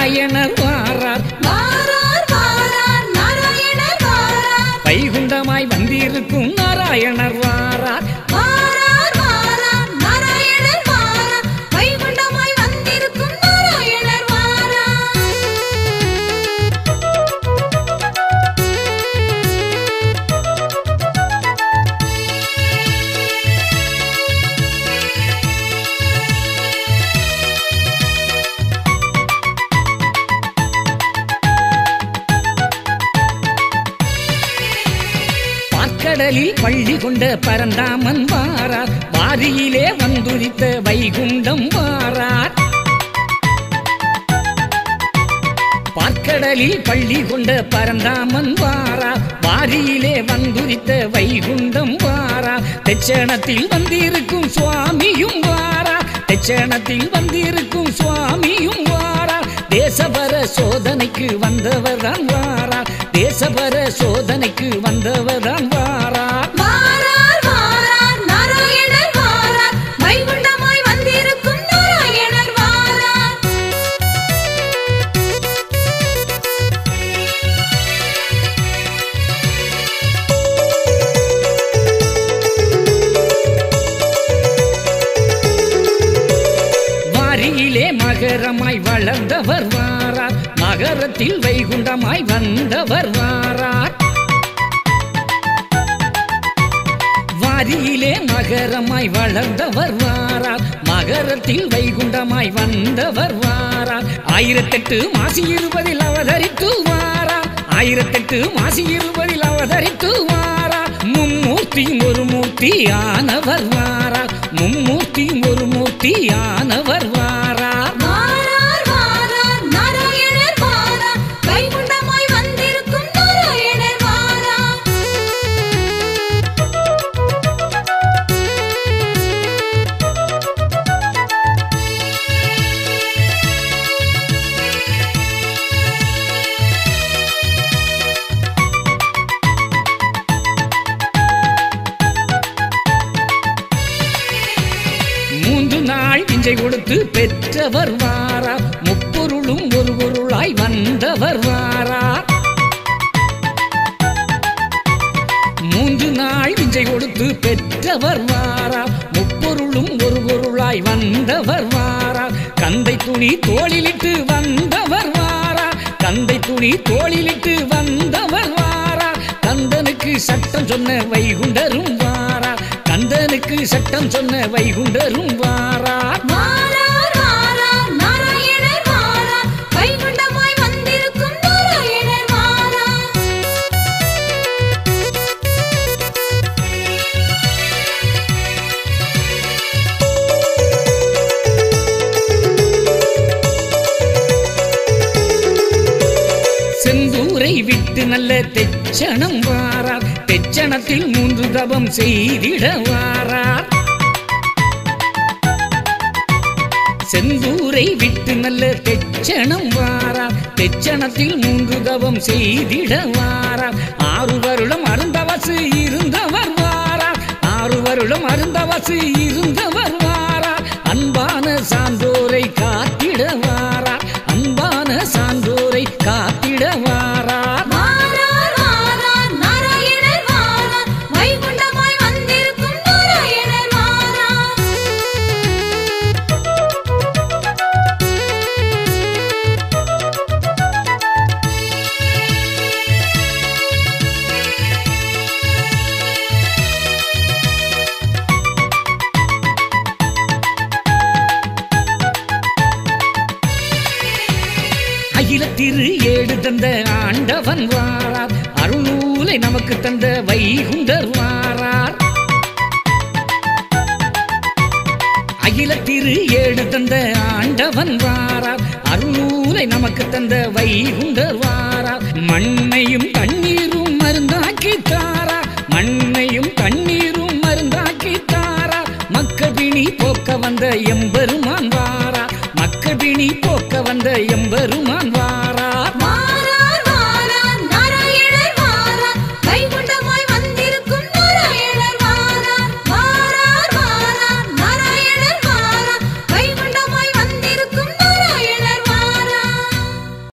நாராயணர் வாரார் வாரார் வாரார் நாராயணர் வாரார் வைகுண்டமாய் வந்திருக்கும் நாராயணர் வாரார் வாரார் வாரார் நாராயணர் வாரார் வைகுண்டமாய் வந்திருக்கும் நாராயணர் வாரார் பாற்கடலில் பள்ளி கொண்ட பரந்தாமன் வாரார் வாரியிலே வந்துரித்த வைகுண்டம் வாரார் பார்க்கடலில் பள்ளி கொண்ட பரந்தாமன் வாரா வாரியிலே வந்துரித்த வைகுண்டம் வாரா தெச்சணத்தில் வந்திருக்கும் சுவாமியும் வாரா தெச்சணத்தில் வந்திருக்கும் சுவாமியும் வாரா தேசபர சோதனைக்கு வந்தவர் தான் வாரா தேசபர சோதனைக்கு வந்தவர் தான் வாரா வாரார் வாரார் நாராயணர் வாரார் வைகுண்டமாய் வந்திருக்கும் நாராயணர் வாரார் வாரியிலே மகரமாய் வளர்ந்தவர் வாரார் மகரத்தில் வைகுண்டமாய் வந்தவர் வாரார் வாரியிலே மகரமாய் வளர்ந்தவர் வாரார் மகரத்தில் வைகுண்டமாய் வந்தவர் வாரார் ஆயிரத்தெட்டு மாசி இருபதில் அவதரித்து வாரார் ஆயிரத்தெட்டு மாசி இருபதில் அவதரித்து வாரார் மும்மூர்த்தியும் ஒரு மூர்த்தி ஆனவர் வாரார் மும்மூர்த்தியும் ஒரு மூர்த்தி ஆனவர் வாரார் வாரார் வாரார் நாராயணர் வாரார் வைகுண்டமாய் வந்திருக்கும் நாராயணர் வாரார் மூன்று நாள் இஞ்சை கொடுத்து பெற்றவர் வாரார் முப்பொருளும் ஒரு பொருளாய் வந்தவர் வாரார் மூன்று நாள் இஞ்சை கொடுத்து பெற்றவர் வாரார் முப்பொருளும் ஒரு பொருளாய் வந்தவர் வாரார் கந்தை துணி தோளிலிட்டு வந்தவர் வாரார் கந்தை துணி தோளிலிட்டு வந்தவர் வாரார் கந்தனுக்கு சட்டம் சொன்ன வைகுண்டரும் வாரார் கந்தனுக்கு சட்டம் சொன்ன வைகுண்டரும் வாரார் வாரார் வாரார் நாராயணர் வாரார் வைகுண்டமாய் வந்திருக்கும் நாராயணர் வாரார் செந்தூரை விட்டு நல்ல தெச்சணம் வாரார் தெச்சணத்தில் மூன்று தபம் செய்திட வாரார் செந்தூரை விட்டு நல்ல தெச்சணம் வாரார் தெச்சணத்தில் மூன்று தவம் செய்திட வாரார் ஆறு வருடம் அருந்தவசு இருந்தவர் வாரார் ஆறு வருடம் அருந்தவசு இருந்தவர் வாரார் அன்பான சான்றோரை காத்திட வாரார் அன்பான சான்றோரை காத்திட வாரார் வாரார் வாரார் நாராயணர் வாரார் வைகுண்டமாய் வந்திருக்கும் நாராயணர் வாரார் அகில திரு ஏடு தந்த ஆண்டவன் வாரார் அருள்நூலை நமக்கு தந்த வைகுண்டர் வாரார் அகில திரு ஏடு தந்த ஆண்டவன் வாரார் அருள்நூலை நமக்கு தந்த வைகுண்டர் வாரார் மண்ணையும் தண்ணீரும் மருந்தாக்கி தாரார் மண்ணையும் தண்ணீரும் மருந்தாக்கி தாரார் மக்கபிணி போக்க வந்த எம்பெருமான் வாரார் மக்கபிணி போக்க வந்த எம்பெருமான் வாரார்